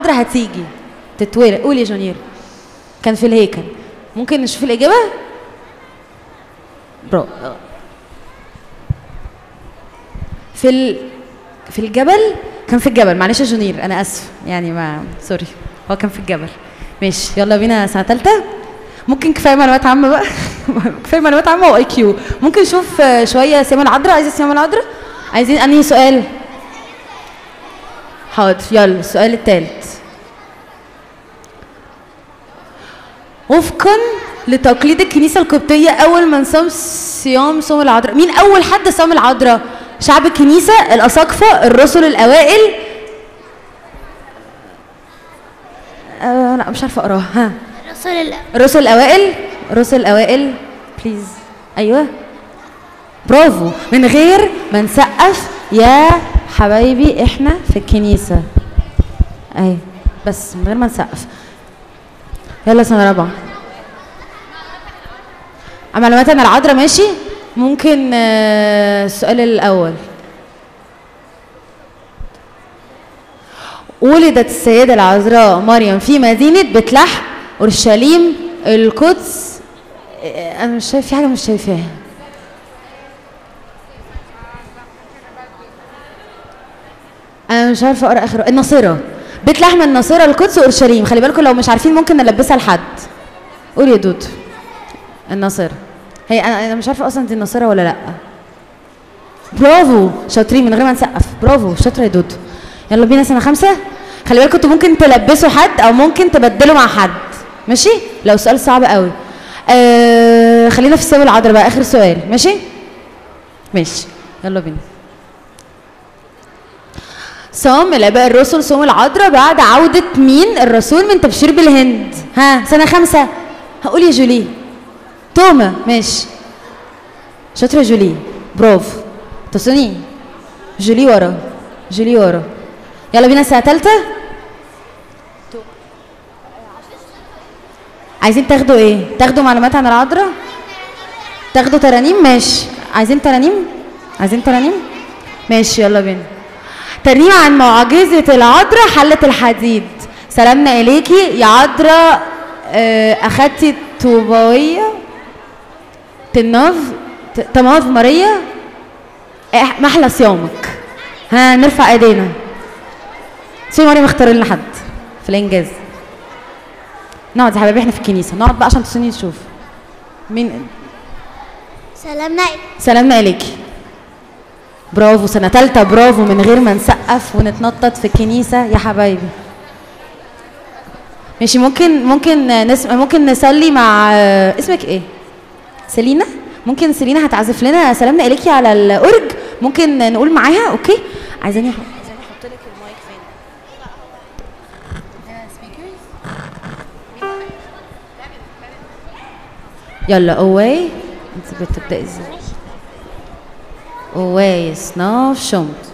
العذراء هتيجي تتولد قول يا جونير كان في الهيكل ممكن نشوف الإجابة برافو في ال... في الجبل كان في الجبل معلش يا جونير انا اسف يعني ما سوري هو كان في الجبل ماشي يلا بينا سنه ثالثه ممكن كفايه معلومات عامه بقى كفايه معلومات عامه واي كيو ممكن نشوف آه، شويه سيما العذراء عايزه سيما العذراء عايزين انهي سؤال حاضر يلا السؤال الثالث وفقا لتقليد الكنيسه القبطيه اول من صام صيام صوم العذراء مين اول حد صام العذراء شعب الكنيسه الاساقفه الرسل الاوائل آه لا مش عارفه اقراها ها رسول الله الرسل الاوائل الرسل الاوائل بليز ايوه برافو من غير ما نسقف يا حبايبي احنا في الكنيسه اهي بس من غير ما نسقف يلا سنه رابعه معلومات انا العذراء ماشي ممكن آه، السؤال الاول ولدت السيدة العذراء مريم في مدينة بيت لحم أورشليم القدس آه، أنا مش شايف في حاجة مش شايفاها أنا مش عارفة أقرأ آخر الناصرة بيت لحم الناصرة القدس أورشليم خلي بالكم لو مش عارفين ممكن نلبسها لحد قول يا دود الناصرة هي أنا أنا مش عارفة أصلا دي الناصرة ولا لأ برافو شاطرين من غير ما نسقف برافو شاطرة يا دود يلا بينا سنة خمسة خلي بالكم انتوا ممكن تلبسوا حد أو ممكن تبدلوا مع حد ماشي لو سؤال صعب قوي آه خلينا في السؤال العذراء بقى آخر سؤال ماشي ماشي يلا بينا صوم الآباء الرسل صوم العذراء بعد عودة مين الرسول من تبشير بالهند ها سنة خمسة هقول يا جولي توما ماشي شاطرة يا جولي برافو تصوني جولي ورا جولي ورا يلا بينا سنة تالتة عايزين تاخدوا ايه تاخدوا معلومات عن العذراء تاخدوا ترانيم ماشي عايزين ترانيم عايزين ترانيم ماشي يلا بينا ترنيمة عن معجزة العذراء حلة الحديد سلامنا إليكي يا عذراء آه، أخدتي الطوباوية تناف ت- تماف ماريا إح- محلى صيامك ها نرفع ايدينا سي مريم اختار لنا حد في الانجاز نقعد يا حبايبي احنا في الكنيسه نقعد بقى عشان تصوني نشوف مين سلامنا سلامنا اليكي برافو سنه ثالثه برافو من غير ما نسقف ونتنطط في الكنيسه يا حبايبي ماشي ممكن ممكن نسمع ممكن نصلي مع اسمك ايه سيلينا ممكن سيلينا هتعزف لنا سلامنا اليكي على الاورج ممكن نقول معاها اوكي عايزاني أح- عايزاني احط لك المايك فين يلا اواي انت بتبدأي ازاي اواي صناف شمت